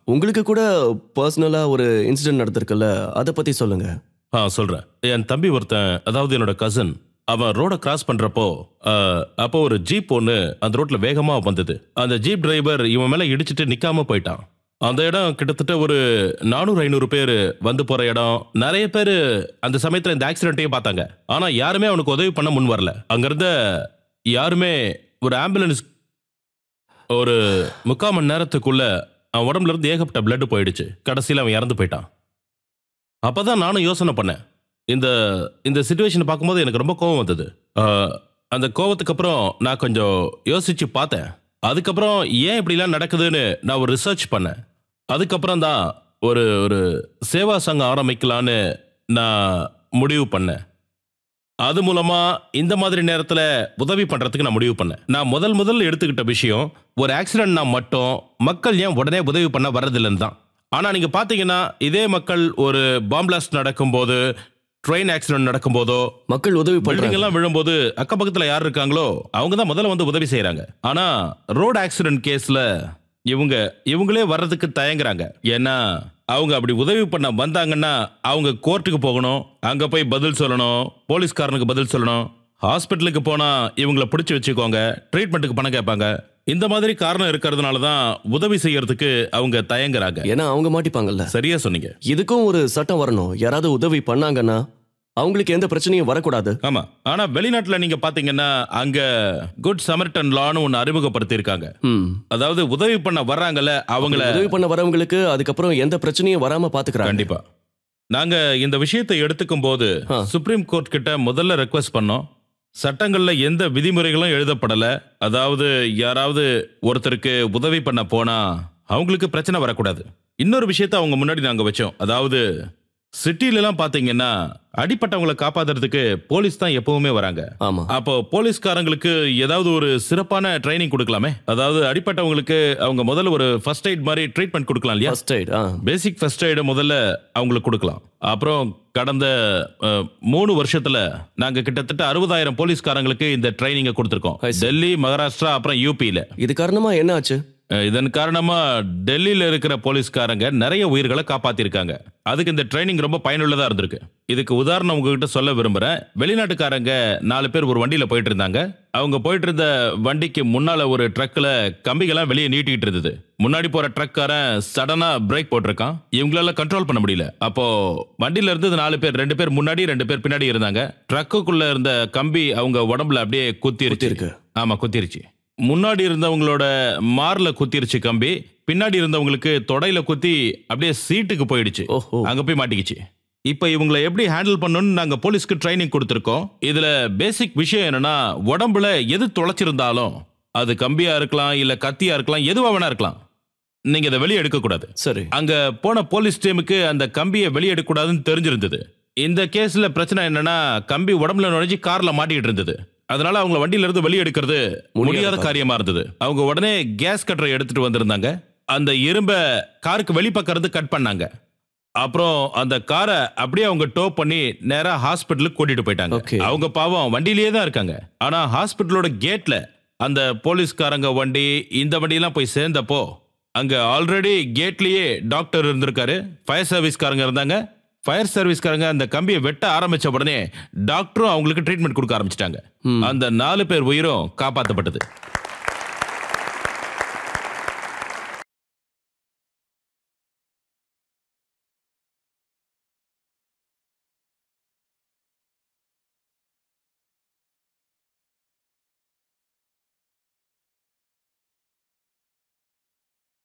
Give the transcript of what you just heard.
உங்களுக்கு கூட பர்சனலா ஒரு இன்சிடென்ட் நடந்திருக்குல்ல அதை பத்தி சொல்லுங்க ஆ சொல்றேன் என் தம்பி ஒருத்தன் அதாவது என்னோட கசன் அவன் ரோட கிராஸ் பண்றப்போ அஹ், அப்போ ஒரு ஜீப் ஒன்று அந்த ரோட்ல வேகமா வந்தது அந்த ஜீப் டிரைவர் இவன் மேல இடிச்சிட்டு நிக்காம போயிட்டான் அந்த இடம் கிட்டத்தட்ட ஒரு நானூறு ஐநூறு பேர் வந்து போற இடம் நிறைய பேர் அந்த சமயத்துல இந்த ஆக்சிடென்ட்டையும் பார்த்தாங்க ஆனா யாருமே அவனுக்கு உதவி பண்ண முன் வரல அங்கிருந்த யாருமே ஒரு ஆம்புலன்ஸ் ஒரு முக்கால் மணி நேரத்துக்குள்ள அவன் உடம்புல இருந்து ஏகப்பட்ட blood போயிடுச்சு கடைசியில் அவன் இறந்து போயிட்டான் அப்பதான் நானும் யோசனை பண்ணேன் இந்த இந்த சுச்சுவேஷனை பார்க்கும்போது எனக்கு ரொம்ப கோவம் வந்தது ஆஹ், அந்த கோவத்துக்கு அப்புறம் நான் கொஞ்சம் யோசிச்சு பார்த்தேன் அதுக்கப்புறம் ஏன் இப்படிலாம் நடக்குதுன்னு நான் ஒரு ரிசர்ச் பண்ணேன் அதுக்கப்புறம் தான் ஒரு ஒரு சேவா சங்கம் ஆரம்பிக்கலான்னு நான் முடிவு பண்ணேன் அது மூலமா இந்த மாதிரி நேரத்துல உதவி பண்றதுக்கு நான் முடிவு பண்ணேன் நான் முதல் முதல் எடுத்துக்கிட்ட விஷயம் ஒரு ஆக்சிடென்ட்னா மட்டும் மக்கள் ஏன் உடனே உதவி பண்ண வர்றதில்லைன்னு தான் ஆனா நீங்க பாத்தீங்கன்னா இதே மக்கள் ஒரு பாம் பிளாஸ்ட் நடக்கும்போது ட்ரெயின் ஆக்சிடென்ட் நடக்கும்போதோ மக்கள் உதவி பில்டிங் பண்றாங்க எல்லாம் விழும்போது அக்கம் பக்கத்துல யார் இருக்காங்களோ அவங்க தான் முதல்ல வந்து உதவி செய்யறாங்க ஆனா ரோட் ஆக்சிடென்ட் கேஸ்ல இவங்க இவங்களே வர்றதுக்கு தயங்குறாங்க ஏன்னா அவங்க அப்படி உதவி பண்ண வந்தாங்கன்னா அவங்க கோர்ட்டுக்கு போகணும் அங்க போய் பதில் சொல்லணும் போலீஸ்காரனுக்கு பதில் சொல்லணும் ஹாஸ்பிட்டலுக்கு போனா இவங்கள பிடிச்சி வச்சுக்கோங்க ட்ரீட்மெண்ட்டுக்கு பணம் கேட்பாங்க இந்த மாதிரி காரணம் இருக்கிறதுனால தான் உதவி செய்யறதுக்கு அவங்க தயங்குறாங்க ஏன்னா அவங்க மாட்டிப்பாங்கல்ல சரியா சொன்னீங்க இதுக்கும் ஒரு சட்டம் வரணும் யாராவது உதவி பண்ணாங்கன்னா அவங்களுக்கு எந்த பிரச்சனையும் வரக்கூடாது ஆமா ஆனா வெளிநாட்டுல நீங்க பாத்தீங்கன்னா அங்க குட் சமர்டன் லான்னு ஒன்னு அறிமுகப்படுத்தியிருக்காங்க ம் அதாவது உதவி பண்ண வர்றாங்கல்ல அவங்கள உதவி பண்ண வரவங்களுக்கு அதுக்கப்புறம் எந்த பிரச்சனையும் வராம பாத்துக்கிறாங்க கண்டிப்பா நாங்க இந்த விஷயத்தை எடுத்துக்கும் போது ஆ. சுப்ரீம் கோர்ட் கிட்ட முதல்ல ரெக்வஸ்ட் பண்ணோம் சட்டங்கள்ல எந்த விதிமுறைகளும் எழுதப்படல அதாவது யாராவது ஒருத்தருக்கு உதவி பண்ண போனா அவங்களுக்கு பிரச்சனை வரக்கூடாது இன்னொரு விஷயத்தை அவங்க முன்னாடி நாங்க வச்சோம் அதாவது சிட்டில எல்லாம் பாத்தீங்கன்னா அடிப்பட்டவங்களை காப்பாத்துறதுக்கு போலீஸ் தான் எப்பவுமே வராங்க ஆமா அப்போ போலீஸ்காரங்களுக்கு ஏதாவது ஒரு சிறப்பான ட்ரைனிங் கொடுக்கலாமே அதாவது அடிப்பட்டவங்களுக்கு அவங்க முதல்ல ஒரு ஃபர்ஸ்ட் எய்ட் மாதிரி ட்ரீட்மெண்ட் கொடுக்கலாம் இல்லையா ஃபர்ஸ்ட் எய்ட் ஆ பேசிக் ஃபர்ஸ்ட் எய்டு முதல்ல அவங்களுக்கு கொடுக்கலாம் அப்புறம் கடந்த அஹ், மூணு வருஷத்துல நாங்க கிட்டத்தட்ட அறுபதாயிரம் போலீஸ்காரங்களுக்கு இந்த ட்ரைனிங்கை கொடுத்துருக்கோம் I see. டெல்லி மகாராஷ்டிரா அப்புறம் யூபியில இது காரணமா என்ன ஆச்சு அஹ், இதன் காரணமா டெல்லியில இருக்கிற போலீஸ்காரங்க நிறைய உயிர்களை காப்பாத்திருக்காங்க அதுக்கு இந்த ட்ரைனிங் ரொம்ப பயனுள்ளதா இருந்திருக்கு இதுக்கு உதாரணம் உங்ககிட்ட சொல்ல விரும்புறேன் வெளிநாட்டுக்காரங்க நாலு பேர் ஒரு வண்டியில போயிட்டு இருந்தாங்க அவங்க போயிட்டு இருந்த வண்டிக்கு முன்னால ஒரு ட்ரக்ல கம்பிகள்லாம் வெளியே நீட்டிட்டு இருந்தது முன்னாடி போற ட்ரக்காரன் சடனா பிரேக் போட்டிருக்கான் இவங்களால கண்ட்ரோல் பண்ண முடியல அப்போ வண்டியில இருந்து நாலு பேர் ரெண்டு பேர் முன்னாடி ரெண்டு பேர் பின்னாடி இருந்தாங்க ட்ரக்குக்குள்ள இருந்த கம்பி அவங்க உடம்புல அப்படியே குத்திருச்சு குத்திருக்கு. ஆமா குத்திருச்சு முன்னாடி இருந்தவங்களோட மார்ல குத்திருச்சு கம்பி பின்னாடி இருந்தவங்களுக்கு தொடையில குத்தி அப்படியே சீட்டுக்கு போயிடுச்சு ஓஹோ அங்க போய் மாட்டிக்கிச்சு இப்போ இவங்களை எப்படி ஹேண்டில் பண்ணணும்னு நாங்க போலீஸ்க்கு ட்ரைனிங் கொடுத்துருக்கோம் இதுல பேசிக் விஷயம் என்னன்னா உடம்புல எது தொலைச்சிருந்தாலும் அது கம்பியா இருக்கலாம் இல்ல கத்தியா இருக்கலாம் எதுவா வேணா இருக்கலாம் நீங்க இதை வெளியே எடுக்க கூடாது சரி அங்க போன போலீஸ் டீமுக்கு அந்த கம்பியை வெளியே எடுக்கக்கூடாதுன்னு தெரிஞ்சிருந்தது இந்த கேஸ்ல பிரச்சனை என்னன்னா கம்பி உடம்புல நுழைஞ்சு கார்ல மாட்டிக்கிட்டு இருந்தது அதனால அவங்க வண்டியில இருந்து வெளியே எடுக்கிறது முடியாத காரியமா இருந்தது அவங்க உடனே கேஸ் கட்டரை எடுத்துட்டு வந்திருந்தாங்க அந்த இரும்ப காருக்கு வெளிப்பக்கம் இருந்து கட் பண்ணாங்க அப்புறம் அந்த காரை அப்படியே அவங்க டோ பண்ணி நேரா ஹாஸ்பிட்டலுக்கு கூட்டிட்டு போயிட்டாங்க Okay. அவங்க பாவம் வண்டியிலேயே தான் இருக்காங்க ஆனா ஹாஸ்பிட்டலோட கேட்ல அந்த போலீஸ்காரங்க வண்டி இந்த வண்டியெல்லாம் போய் சேர்ந்தப்போ அங்க ஆல்ரெடி கேட்லயே டாக்டர் இருந்திருக்காரு ஃபயர் சர்வீஸ்காரங்க இருந்தாங்க ஃபயர் சர்வீஸ்காரங்க அந்த கம்பியை வெட்ட ஆரம்பிச்ச உடனே டாக்டரும் அவங்களுக்கு ட்ரீட்மெண்ட் கொடுக்க ஆரம்பிச்சிட்டாங்க ம். அந்த நாலு பேர் உயிரும் காப்பாற்றப்பட்டது